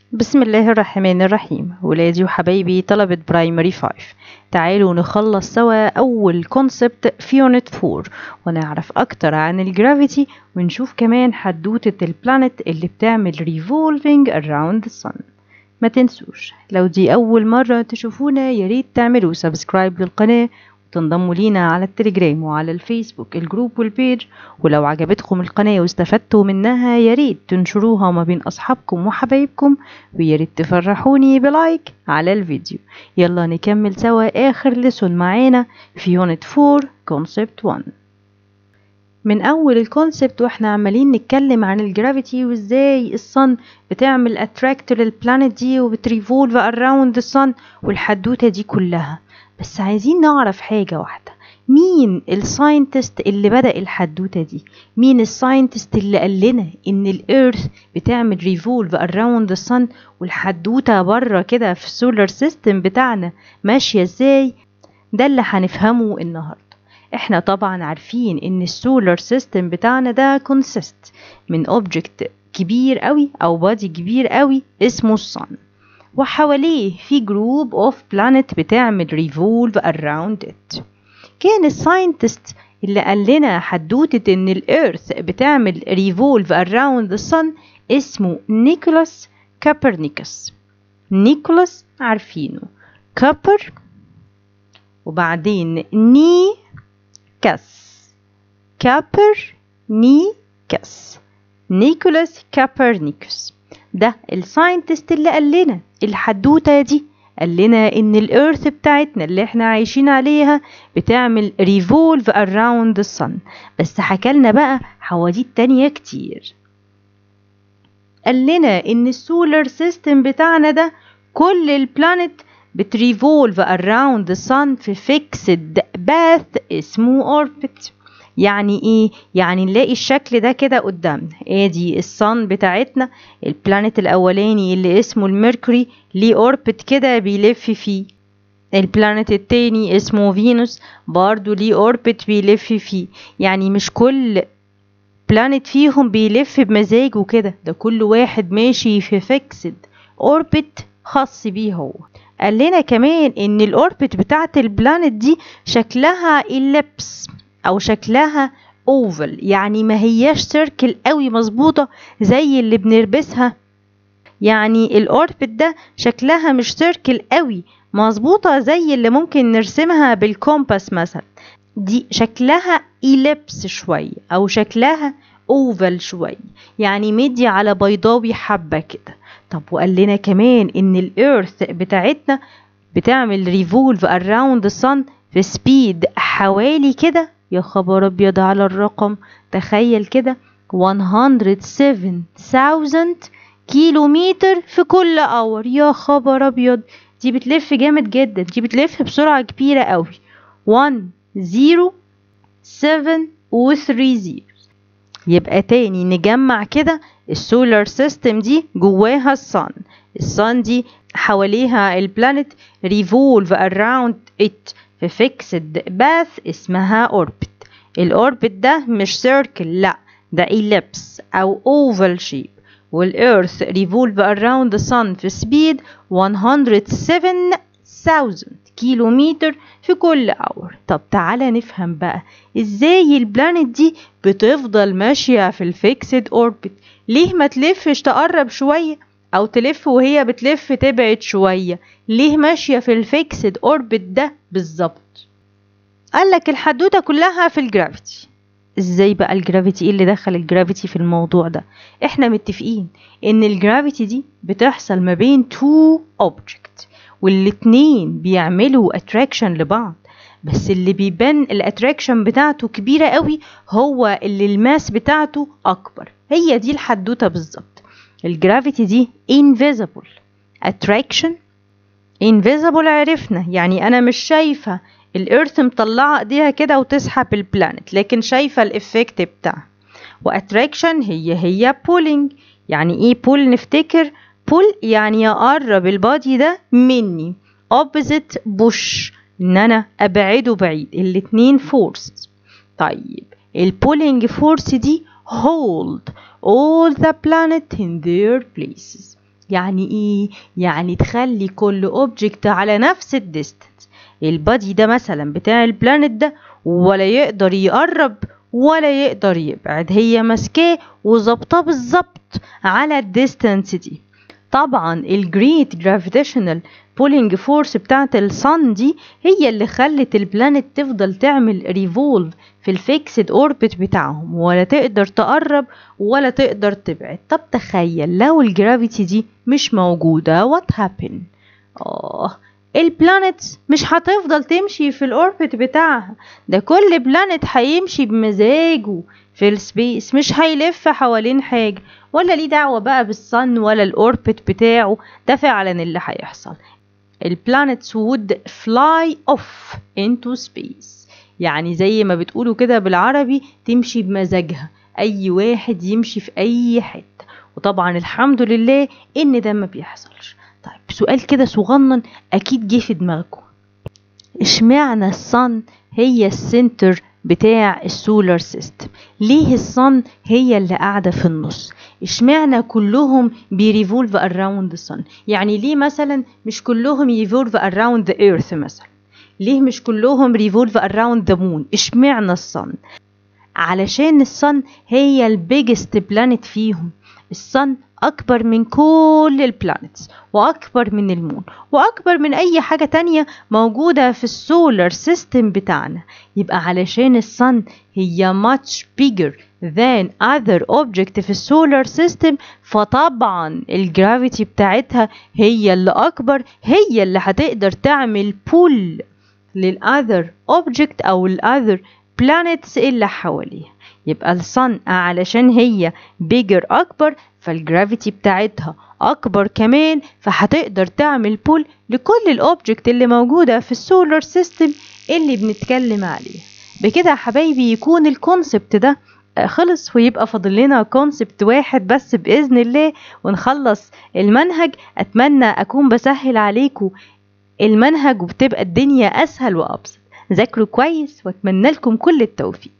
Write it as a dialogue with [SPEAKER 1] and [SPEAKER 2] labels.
[SPEAKER 1] بسم الله الرحمن الرحيم ولادي وحبايبي طلبة برايمري 5 تعالوا نخلص سوا أول كونسبت في يونت 4 ونعرف أكتر عن الجرافيتي ونشوف كمان حدوتة البلانت اللي بتعمل revolving around the sun ما تنسوش لو دي أول مرة تشوفونا ياريت تعملوا سبسكرايب للقناة وتنضموا لينا على التليجرام وعلى الفيسبوك الجروب والبيج ولو عجبتكم القناة واستفدتوا منها ياريت تنشروها ما بين أصحابكم وحبايبكم وياريت تفرحوني بلايك على الفيديو يلا نكمل سوا آخر لسون معانا في يونت 4 كونسبت 1 من اول الكونسبت واحنا عمالين نتكلم عن الجرافيتي وازاي الصن بتعمل اتراكت للبلانيت دي وبتريفولف اراوند الصن والحدوته دي كلها بس عايزين نعرف حاجه واحده مين الساينتست اللي بدأ الحدوتة دي مين الساينتست اللي قال لنا ان الارث بتعمل ريفولف اراوند الصن والحدوتة بره كده في السولار سيستم بتاعنا ماشية ازاي ده اللي هنفهمه النهارده احنا طبعا عارفين ان السولار سيستم بتاعنا ده كونسيست من اوبجكت كبير قوي او بادي كبير قوي اسمه الصن وحواليه في جروب اوف بلانيت بتعمل ريفولف اراوند ات كان الساينتست اللي قال لنا حدوتة ان الارث بتعمل ريفولف اراوند الصن اسمه نيكولاس كابرنيكوس نيكولاس عارفينه كابر وبعدين ني كاس كابر ني كاس نيكولاس كابرنيكوس ده الساينتست اللي قال لنا الحدوتة دي قال لنا ان الارث بتاعتنا اللي احنا عايشين عليها بتعمل ريفولف اراوند الصن بس حكالنا بقى حواديت تانية كتير قال لنا ان السولار سيستم بتاعنا ده كل البلانيت بتريفولف اراوند الصن في فيكسد باث اسمه اوربت يعني ايه يعني نلاقي الشكل ده كده قدامنا ادي الصن بتاعتنا البلانيت الاولاني اللي اسمه الميركوري ليه اوربت كده بيلف فيه البلانيت التاني اسمه فينوس برضو ليه اوربت بيلف فيه يعني مش كل بلانيت فيهم بيلف بمزاجه كده ده كل واحد ماشي في فيكسد اوربت خاص بيه هو قال لنا كمان ان الاوربت بتاعت البلانيت دي شكلها اللبس او شكلها اوفل يعني ما هياش سيركل قوي مظبوطه زي اللي بنلبسها يعني الاوربت ده شكلها مش سيركل قوي مظبوطه زي اللي ممكن نرسمها بالكومباس مثلا دي شكلها إليبس شوية أو شكلها أوفل شوية يعني مدي على بيضاوي حبة كده طب وقال لنا كمان إن الإيرث بتاعتنا بتعمل ريفولف أراوند الصن في سبيد حوالي كده يا خبر أبيض على الرقم تخيل كده 107,000 كيلو متر في كل اور يا خبر أبيض دي بتلف جامد جدا دي بتلف بسرعة كبيرة قوي 1 0 7 و 3 0 يبقى تاني نجمع كده السولار سيستم دي جواها الصن الصن دي حواليها البلانيت ريفولف اراوند ات في فيكسد باث اسمها اوربت الاوربت ده مش سيركل لا ده إليبس او اوفال شيب والإيرث ريفولف around the sun في سبيد 107,000 كيلو متر في كل اور طب تعالى نفهم بقى ازاي البلانيت دي بتفضل ماشية في الفيكسد اوربت ليه ما تلفش تقرب شوية او تلف وهي بتلف تبعد شوية ليه ماشية في الفيكسد اوربت ده بالظبط قالك الحدوتة كلها في الجرافيتي ازاي بقى الجرافيتي ايه اللي دخل الجرافيتي في الموضوع ده احنا متفقين ان الجرافيتي دي بتحصل ما بين تو اوبجكت والاتنين بيعملوا اتراكشن لبعض بس اللي بيبان الاتراكشن بتاعته كبيرة قوي هو اللي الماس بتاعته اكبر هي دي الحدوتة بالظبط الجرافيتي دي invisible attraction invisible عرفنا يعني انا مش شايفة الارث مطلعة ايديها كده وتسحب البلانت لكن شايفة الافكت بتاعها واتراكشن هي هي بولينج يعني ايه بول نفتكر بول يعني يقرب البادي ده مني opposite push ان انا ابعده بعيد الاتنين فورس طيب البولينج فورس دي hold all the planet in their places يعني ايه يعني تخلي كل اوبجكت على نفس الديستنس البادي ده مثلا بتاع البلانت ده ولا يقدر يقرب ولا يقدر يبعد هي ماسكاه وظبطاه بالظبط على الديستانس دي طبعا الجريت جرافيتيشنال بولينج فورس بتاعت الصن دي هي اللي خلت البلانت تفضل تعمل ريفولف في الفيكسد اوربت بتاعهم ولا تقدر تقرب ولا تقدر تبعد طب تخيل لو الجرافيتي دي مش موجودة وات هابن اه البلانتس مش هتفضل تمشي في الاوربت بتاعها ده كل بلانت هيمشي بمزاجه في السبيس مش هيلف حوالين حاجة ولا ليه دعوة بقى بالصن ولا الاوربت بتاعه ده فعلا اللي هيحصل البلانتس would fly off into space يعني زي ما بتقولوا كده بالعربي تمشي بمزاجها اي واحد يمشي في اي حتة وطبعا الحمد لله ان ده ما بيحصلش طيب سؤال كده صغنن اكيد جه في دماغكم اشمعنى الصن هي السنتر بتاع السولار سيستم ليه الصن هي اللي قاعدة في النص اشمعنى كلهم بيريفولف اراوند الصن يعني ليه مثلا مش كلهم يفولف اراوند ذا ايرث مثلا ليه مش كلهم ريفولف اراوند ذا مون اشمعنى الصن علشان الصن هي البيجست بلانت فيهم الصن أكبر من كل البلانتس وأكبر من المون وأكبر من أي حاجة تانية موجودة في السولار سيستم بتاعنا يبقى علشان الصن هي much bigger than other object في السولار سيستم فطبعا الجرافيتي بتاعتها هي اللي أكبر هي اللي هتقدر تعمل بول للأذر object أو الأذر planets اللي حواليها يبقى الصن علشان هي bigger أكبر فالجرافيتي بتاعتها أكبر كمان فهتقدر تعمل بول لكل الأوبجكت اللي موجودة في السولار سيستم اللي بنتكلم عليه بكده يا حبايبي يكون الكونسبت ده خلص ويبقى فاضل لنا كونسبت واحد بس بإذن الله ونخلص المنهج أتمنى أكون بسهل عليكم المنهج وبتبقى الدنيا أسهل وأبسط ذاكروا كويس وأتمنى لكم كل التوفيق